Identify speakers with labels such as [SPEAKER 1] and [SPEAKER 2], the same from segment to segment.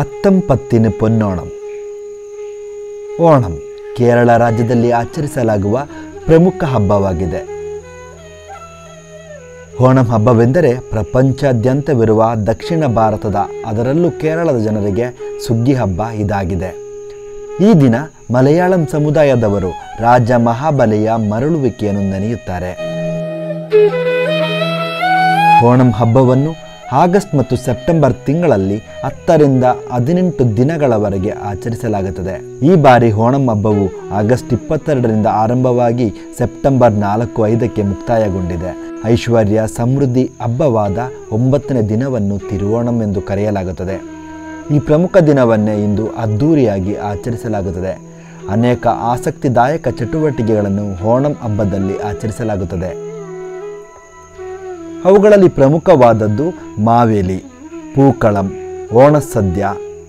[SPEAKER 1] ಅತ್ತಂಪತ್ತಿನ ಪೊನ್ನೋಣಂ ಓಣಂ ಕೇರಳ ರಾಜ್ಯದಲ್ಲಿ ಆಚರಿಸಲಾಗುವ ಪ್ರಮುಖ ಹಬ್ಬವಾಗಿದೆ ಓಣಂ ಹಬ್ಬವೆಂದರೆ ಪ್ರಪಂಚಾದ್ಯಂತವಿರುವ ದಕ್ಷಿಣ ಭಾರತದ ಅದರಲ್ಲೂ ಕೇರಳದ ಜನರಿಗೆ ಸುಗ್ಗಿ ಹಬ್ಬ ಇದಾಗಿದೆ ಈ ದಿನ ಮಲಯಾಳಂ ಸಮುದಾಯದವರು ರಾಜ ಮಹಾಬಲಿಯ ಮರಳುವಿಕೆಯನ್ನು ನೆನೆಯುತ್ತಾರೆ ಓಣಂ ಹಬ್ಬವನ್ನು ಆಗಸ್ಟ್ ಮತ್ತು ಸೆಪ್ಟೆಂಬರ್ ತಿಂಗಳಲ್ಲಿ ಹತ್ತರಿಂದ ಹದಿನೆಂಟು ದಿನಗಳವರೆಗೆ ಆಚರಿಸಲಾಗುತ್ತದೆ ಈ ಬಾರಿ ಓಣಂ ಹಬ್ಬವು ಆಗಸ್ಟ್ ಇಪ್ಪತ್ತೆರಡರಿಂದ ಆರಂಭವಾಗಿ ಸೆಪ್ಟೆಂಬರ್ ನಾಲ್ಕು ಐದಕ್ಕೆ ಮುಕ್ತಾಯಗೊಂಡಿದೆ ಐಶ್ವರ್ಯ ಸಮೃದ್ಧಿ ಹಬ್ಬವಾದ ಒಂಬತ್ತನೇ ದಿನವನ್ನು ತಿರುವೋಣಂ ಎಂದು ಕರೆಯಲಾಗುತ್ತದೆ ಈ ಪ್ರಮುಖ ದಿನವನ್ನೇ ಇಂದು ಅದ್ಧೂರಿಯಾಗಿ ಆಚರಿಸಲಾಗುತ್ತದೆ ಅನೇಕ ಆಸಕ್ತಿದಾಯಕ ಚಟುವಟಿಕೆಗಳನ್ನು ಓಣಂ ಹಬ್ಬದಲ್ಲಿ ಆಚರಿಸಲಾಗುತ್ತದೆ ಅವುಗಳಲ್ಲಿ ಪ್ರಮುಖವಾದದ್ದು ಮಾವೇಲಿ ಪೂಕಳಂ ಓಣಸದ್ಯ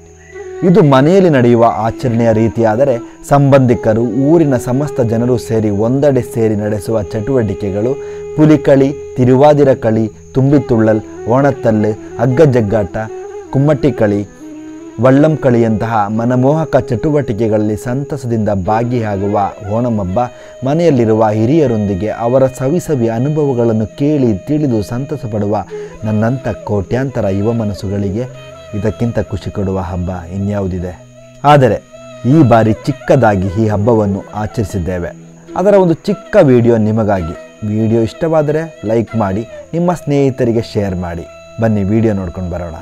[SPEAKER 1] ಇದು ಮನೆಯಲ್ಲಿ ನಡೆಯುವ ಆಚರಣೆಯ ರೀತಿಯಾದರೆ ಸಂಬಂಧಿಕರು ಊರಿನ ಸಮಸ್ತ ಜನರು ಸೇರಿ ಒಂದೆಡೆ ಸೇರಿ ನಡೆಸುವ ಚಟುವಟಿಕೆಗಳು ಪುಲಿಕಳಿ ತಿರುವಾದಿರ ಕಳಿ ತುಂಬಿತುಳ್ಳಲ್ ಓಣತ್ತಲ್ಲು ಹಗ್ಗಜಗ್ಗಾಟ ಕುಮ್ಮಟ್ಟಿಕಳಿ ವಳ್ಳಂ ಕಳಿಯಂತಹ ಮನಮೋಹಕ ಚಟುವಟಿಕೆಗಳಲ್ಲಿ ಸಂತಸದಿಂದ ಭಾಗಿಯಾಗುವ ಓಣಂ ಹಬ್ಬ ಮನೆಯಲ್ಲಿರುವ ಹಿರಿಯರೊಂದಿಗೆ ಅವರ ಸವಿಸವಿ ಅನುಭವಗಳನ್ನು ಕೇಳಿ ತಿಳಿದು ಸಂತಸ ಪಡುವ ನನ್ನಂಥ ಕೋಟ್ಯಾಂತರ ಯುವ ಮನಸ್ಸುಗಳಿಗೆ ಇದಕ್ಕಿಂತ ಖುಷಿ ಕೊಡುವ ಹಬ್ಬ ಇನ್ಯಾವುದಿದೆ ಆದರೆ ಈ ಬಾರಿ ಚಿಕ್ಕದಾಗಿ ಈ ಹಬ್ಬವನ್ನು ಆಚರಿಸಿದ್ದೇವೆ ಅದರ ಒಂದು ಚಿಕ್ಕ ವಿಡಿಯೋ ನಿಮಗಾಗಿ ವಿಡಿಯೋ ಇಷ್ಟವಾದರೆ ಲೈಕ್ ಮಾಡಿ ನಿಮ್ಮ ಸ್ನೇಹಿತರಿಗೆ ಶೇರ್ ಮಾಡಿ ಬನ್ನಿ ವಿಡಿಯೋ ನೋಡ್ಕೊಂಡು ಬರೋಣ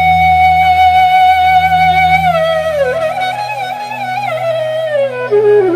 [SPEAKER 2] Thank you.